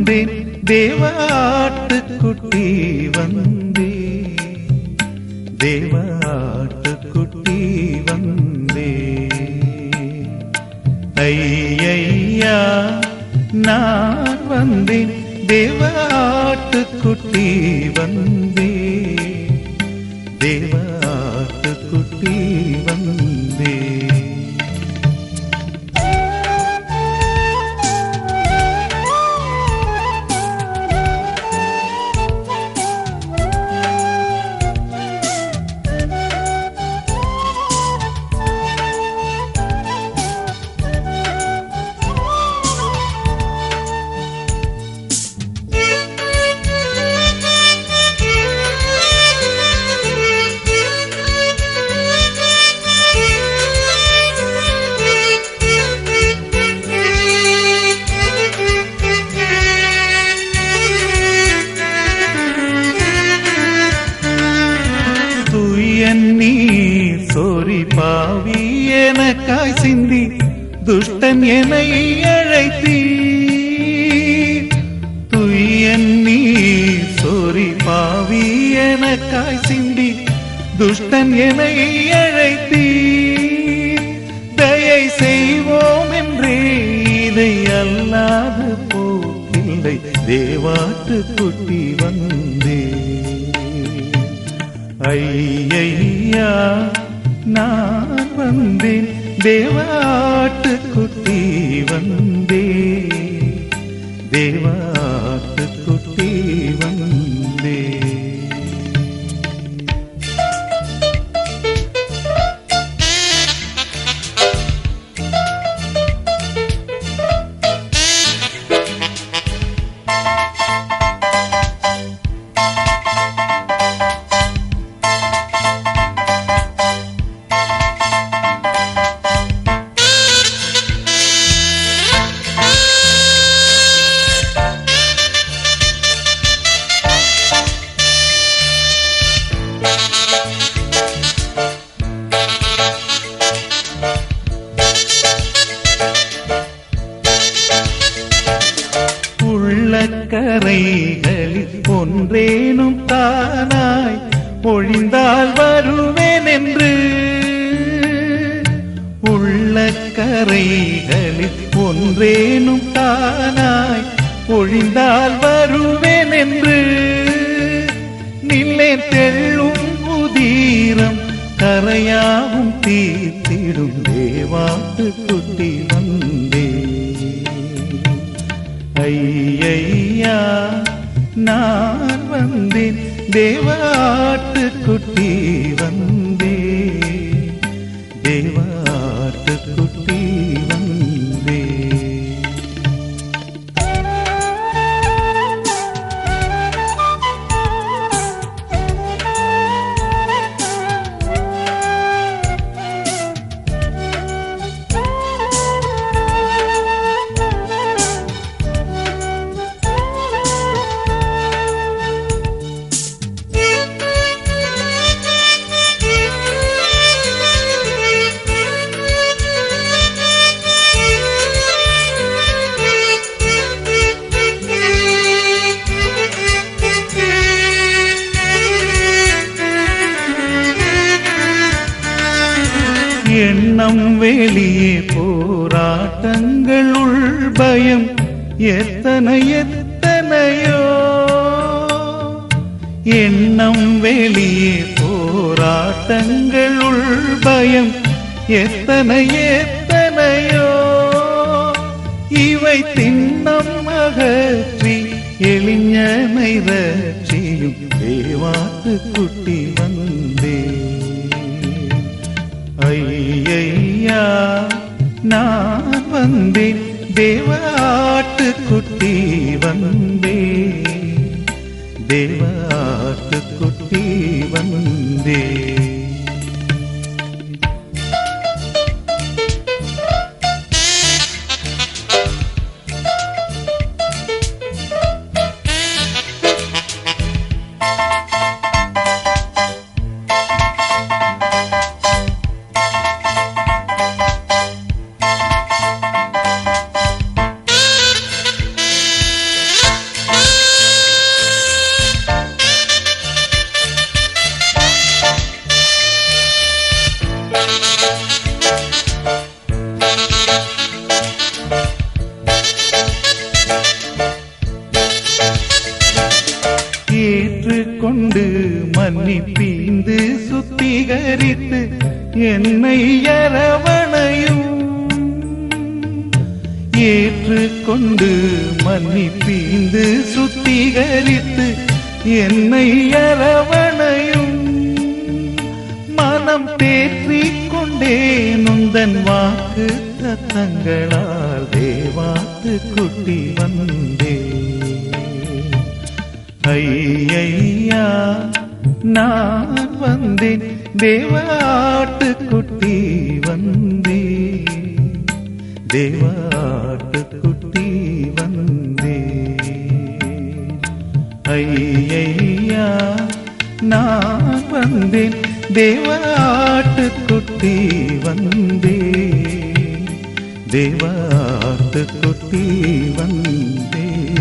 வந்தேன் தேவாட்டுக்குட்டி வந்தே தேவாட்டுக்குட்டி வந்தே ஐயையா நான் வந்தேன் தேவாட்டுக்குட்டி வந்தே தேவாட்டுக்குட்டி வந்தே துயன் நீர் சொறி பாவி எனக்காய் சிந்தி துஷ்டன் என்னை அழைத்தீ துயன் நீர் சொறி பாவி எனக்காய் சிந்தி துஷ்டன் என்னை அழைத்தீ தயை செய்வோம் என்றே இதை அல்லாத போக்கில்லை தேவாட்டு குட்டி வந்தே ஐயையா நான் வந்தேன் தேவாட்டு குட்டி வந்தே தேவாட்டு குட்டி வந்தே உள்ளக்கரைகளில் ஒன்றேனும் தானாய் பொழிந்தால் வருவேன் என்று உள்ளக்கரைகளில் ஒன்றேனும் தானாய் பொழிந்தால் வருவேன் என்று நில்லே தெள்ளும் உதீரம் கரையாவும் தீர்த்திடும் தேவாட்டு குட்டி வந்தே ஐயையா நான் வந்தேன் தேவாட்டு குட்டி வந்தே தேவாட்டு குட்டி வந்தே எண்ணம் வெளியே போராட்டங்கள் உள் பயம் எத்தனை எத்தனையோ எண்ணம் வெளியே போராட்டங்கள் உள் பயம் எத்தனை எத்தனையோ இவை திண்ணம் அகற்றி எளிஞனை ரட்சியும் தேவாட்டு குட்டி வந்தே ஐயையா நான் வந்தேன் தேவாட்டு குட்டி வந்தே தேவாட்டு குட்டி வந்தே ஏற்றுக்கொண்டு மன்னிப்பீந்து சுத்திகரித்து என்னை அரவணையும் ஏற்றுக்கொண்டு மன்னிப்பீந்து சுத்திகரித்து என்னை அரவணையும் மனம் தேற்றிக் கொண்டேன் உந்தன் வாக்கு தத்தங்களால் தேவாத்து குட்டி வந்தே ஐயா நான் வந்தேன் தேவாட்டு குட்டி வந்தே தேவாட்டு குட்டி வந்தே ஐயா நான் வந்தேன் தேவாட்டு குட்டி வந்தே தேவாட்டு குட்டி வந்தே